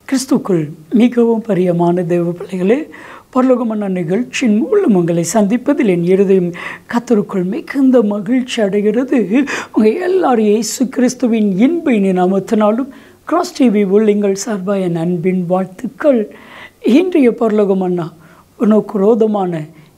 கிறிஸ்துக்குள் மிகவும் பிரியமான தேவ பிள்ளைகளே பரலோகமான நிகழ்ச்சியின் மூலம் உங்களை சந்திப்பதில் என் இருதயம் கத்தருக்குள் மிகுந்த மகிழ்ச்சி அடைகிறது உங்கள் எல்லாரும் இயேசு கிறிஸ்துவின் இன்ப இனி நாமத்தினாலும் கிராஸ் டிவி உள்ளிங்கள் சார்பாக என் அன்பின் வாழ்த்துக்கள் இன்றைய பரலோகமன்னா உனக்கு ரோதமான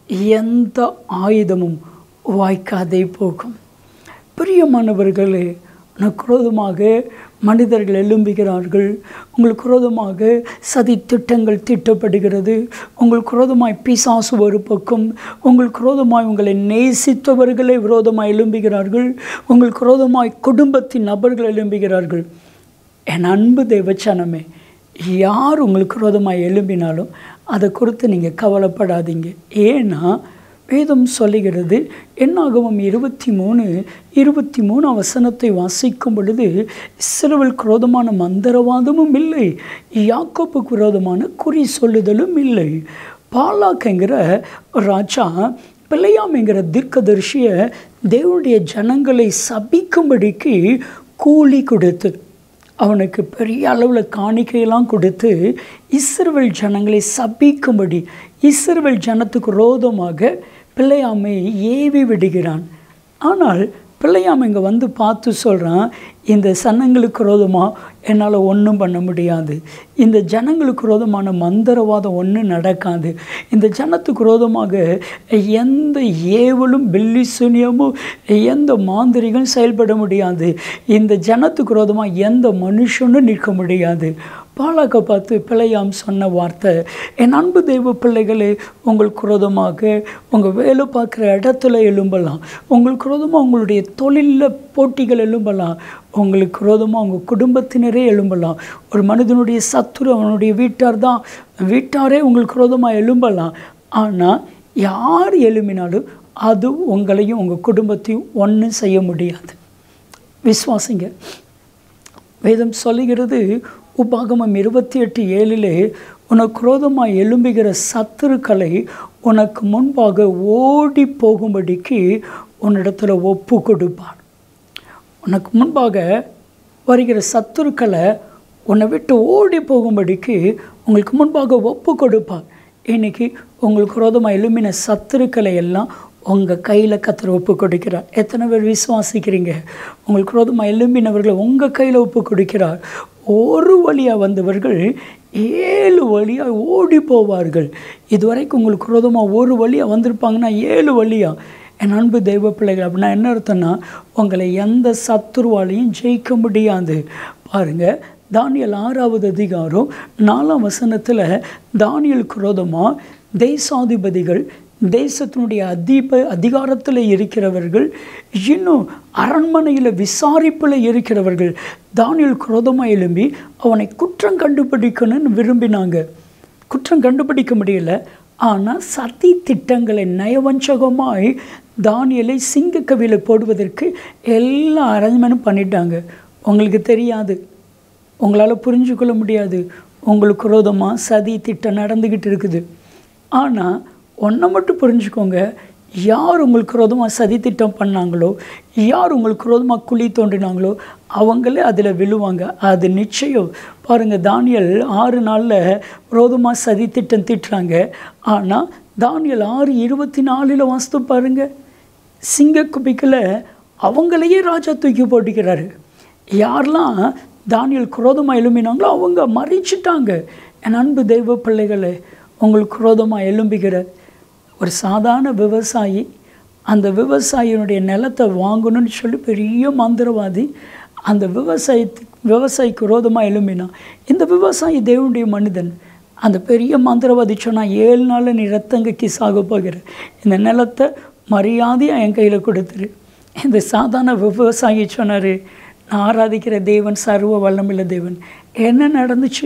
எந்த ஆயுதமும் வாய்க்காதே போகும் பிரியமானவர்களே உனக்கு விரோதமாக மனிதர்கள் எழும்புகிறார்கள் உங்களுக்கு விரோதமாக சதி திட்டங்கள் திட்டப்படுகிறது உங்களுக்கு விரோதமாய் பிசாசு ஒரு பக்கம் உங்களுக்கு விரோதமாய் உங்களை நேசித்தவர்களே விரோதமாய் எழும்புகிறார்கள் உங்களுக்கு விரோதமாய் குடும்பத்தின் நபர்கள் எழும்புகிறார்கள் என் அன்பு தேவச்சனமே யார் உங்களுக்கு விரோதமாக எழும்பினாலும் அதை குறித்து நீங்கள் கவலைப்படாதீங்க ஏன்னா வேதம் சொல்லுகிறது என்னாகவும் இருபத்தி மூணு இருபத்தி மூணு வசனத்தை வாசிக்கும் பொழுது இஸ்ரவேல் குரோதமான மந்திரவாதமும் இல்லை யாக்கோப்புக்கு விரோதமான குறி சொல்லுதலும் இல்லை பாலாக்குங்கிற ராஜா பிள்ளையாம்ங்கிற தீர்க்கதரிசியை தேவனுடைய ஜனங்களை சபிக்கும்படிக்கு கூலி கொடுத்து அவனுக்கு பெரிய அளவில் காணிக்கையெல்லாம் கொடுத்து இஸ்ரவேல் ஜனங்களை சபிக்கும்படி இஸ்ரவேல் ஜனத்துக்கு ரோதமாக பிள்ளையாமை ஏவி விடுகிறான் ஆனால் பிள்ளையாம் இங்கே வந்து பார்த்து சொல்கிறான் இந்த சனங்களுக்கு ரோதமாக என்னால் ஒன்றும் பண்ண முடியாது இந்த ஜனங்களுக்கு ரோதமான மந்திரவாதம் ஒன்றும் நடக்காது இந்த ஜனத்துக்கு ரோதமாக எந்த ஏவலும் பில்லி சுனியமும் எந்த மாந்திரிகளும் செயல்பட முடியாது இந்த ஜனத்துக்கு ரோதமாக எந்த மனுஷனும் நிற்க முடியாது பாலாக்க பார்த்து பிள்ளையாம் சொன்ன வார்த்தை என் அன்பு தெய்வ பிள்ளைகளே உங்களுக்கு குரோதமாக உங்கள் வேலை பார்க்குற இடத்துல எழும்பலாம் உங்களுக்கு குரோதமாக உங்களுடைய தொழிலில் போட்டிகள் எழும்பலாம் உங்களுக்கு குரோதமாக உங்கள் குடும்பத்தினரே எழும்பலாம் ஒரு மனிதனுடைய சத்துரு அவனுடைய வீட்டார் தான் வீட்டாரே உங்களுக்கு குரோதமாக எழும்பலாம் ஆனால் யார் எழும்பினாலும் அது உங்களையும் உங்கள் குடும்பத்தையும் ஒன்றும் செய்ய முடியாது விஸ்வாசிங்க வேதம் சொல்லுகிறது உபாகமம் இருபத்தி எட்டு ஏழிலே உனக்கு குரோதமாக எழும்புகிற சத்துருக்களை உனக்கு முன்பாக ஓடி போகும்படிக்கு உன்னிடத்தில் ஒப்பு கொடுப்பார் உனக்கு முன்பாக வருகிற சத்துருக்களை உன்னை விட்டு ஓடி போகும்படிக்கு உங்களுக்கு முன்பாக ஒப்பு கொடுப்பார் இன்றைக்கி உங்களுக்கு குரோதமாக எழும்பின சத்துருக்களை எல்லாம் உங்கள் கையில் கத்தர் ஒப்பு கொடுக்கிறார் எத்தனை பேர் விசுவாசிக்கிறீங்க உங்களுக்கு குரோதமாக எழும்பினவர்களை உங்கள் கையில் ஒப்பு கொடுக்கிறார் ஒரு வழியாக வந்தவர்கள் ஏழு வழியாக ஓடி போவார்கள் இதுவரைக்கும் உங்களுக்கு குரோதமாக ஒரு வழியாக வந்திருப்பாங்கன்னா ஏழு வழியாக என் அன்பு தெய்வ பிள்ளைகள் அப்படின்னா என்ன அர்த்தம்னா உங்களை எந்த சத்துருவாலையும் ஜெயிக்க முடியாது பாருங்கள் தானியல் ஆறாவது அதிகாரம் நாலாம் வசனத்தில் தானியல் குரோதமாக தேசாதிபதிகள் தேசத்தினுடைய அதிப அதிகாரத்தில் இருக்கிறவர்கள் இன்னும் அரண்மனையில் விசாரிப்பில் இருக்கிறவர்கள் தானியல் குரோதமாக எழும்பி அவனை குற்றம் கண்டுபிடிக்கணும்னு விரும்பினாங்க குற்றம் கண்டுபிடிக்க முடியல ஆனால் சதி திட்டங்களை நயவஞ்சகமாய் தானியலை சிங்கக்கவியில் போடுவதற்கு எல்லா அரேஞ்ச்மெண்ட்டும் பண்ணிட்டாங்க உங்களுக்கு தெரியாது உங்களால் புரிஞ்சு கொள்ள முடியாது உங்களுக்கு விரோதமாக சதி திட்டம் நடந்துக்கிட்டு இருக்குது ஆனால் ஒன்றை மட்டும் புரிஞ்சுக்கோங்க யார் உங்களுக்கு விரோதமாக சதி திட்டம் பண்ணாங்களோ யார் உங்களுக்கு விரோதமாக குழி தோண்டினாங்களோ அவங்களே அதில் விழுவாங்க அது நிச்சயம் பாருங்கள் தானியல் ஆறு நாளில் விரோதமாக சதி திட்டம் திட்டுறாங்க ஆனால் தானியல் ஆறு இருபத்தி நாலில் வாஸ்து பாருங்கள் சிங்கக்குபிக்கில் அவங்களையே ராஜா தூக்கி போட்டுக்கிறாரு யாரெல்லாம் தானியல் குரோதமாக எழும்பினாங்களோ அவங்க மறிச்சிட்டாங்க என் அன்பு தெய்வ பிள்ளைகளை உங்களுக்கு குரோதமாக எழும்புகிற ஒரு சாதாரண விவசாயி அந்த விவசாயினுடைய நிலத்தை வாங்கணும்னு சொல்லி பெரிய மந்திரவாதி அந்த விவசாயத்துக்கு விவசாயிக்கு விரோதமாக எழும்பினான் இந்த விவசாயி தேவனுடைய மனிதன் அந்த பெரிய மந்திரவாதி சொன்னால் ஏழு நாளில் நீ ரத்தங்கக்கி சாக போகிற இந்த நிலத்தை மரியாதையாக என் கையில் கொடுத்துரு இந்த சாதாரண விவசாயி சொன்னார் நான் ஆராதிக்கிற தேவன் சர்வ வல்லமில்ல தேவன் என்ன நடந்துச்சு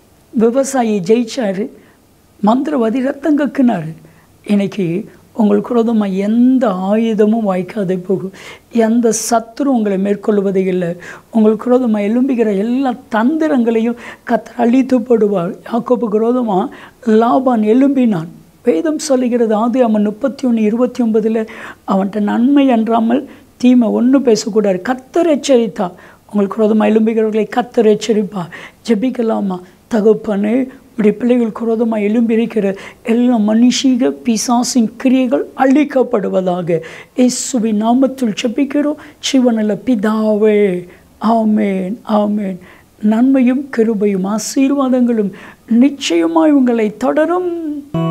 விவசாயி ஜெயிச்சார் மந்திரவாதி ரத்தம் கக்குனார் இன்னைக்கு உங்களுக்கு விரோதமாக எந்த ஆயுதமும் வாய்க்காதே போகும் எந்த சத்துரு உங்களை மேற்கொள்வதே இல்லை உங்களுக்கு விரோதமாக எழும்புகிற எல்லா தந்திரங்களையும் கத்தர் அழித்து போடுவார் யாக்கோப்புக்கு விரோதமாக லாபான் எழும்பினான் வேதம் சொல்லுகிறது ஆதி அவன் முப்பத்தி ஒன்று இருபத்தி ஒன்பதில் அவன்கிட்ட நன்மை அன்றாமல் தீமை ஒன்றும் பேசக்கூடாது கத்தர் எச்சரித்தா உங்களுக்கு விரோதமாக எழும்புகிறவர்களை கத்தர் எச்சரிப்பா ஜெபிக்கலாமா தகப்பனே உடைய பிள்ளைகள் குரோதமாக எழும்பியிருக்கிற எல்லா மனுஷீக பிசாசின் கிரியைகள் அழிக்கப்படுவதாக இயேசுவின் நாமத்தில் செபிக்கிறோம் சிவனில் பிதாவே ஆமேன் ஆமேன் நன்மையும் கிருபையும் ஆசீர்வாதங்களும் நிச்சயமாய் உங்களை தொடரும்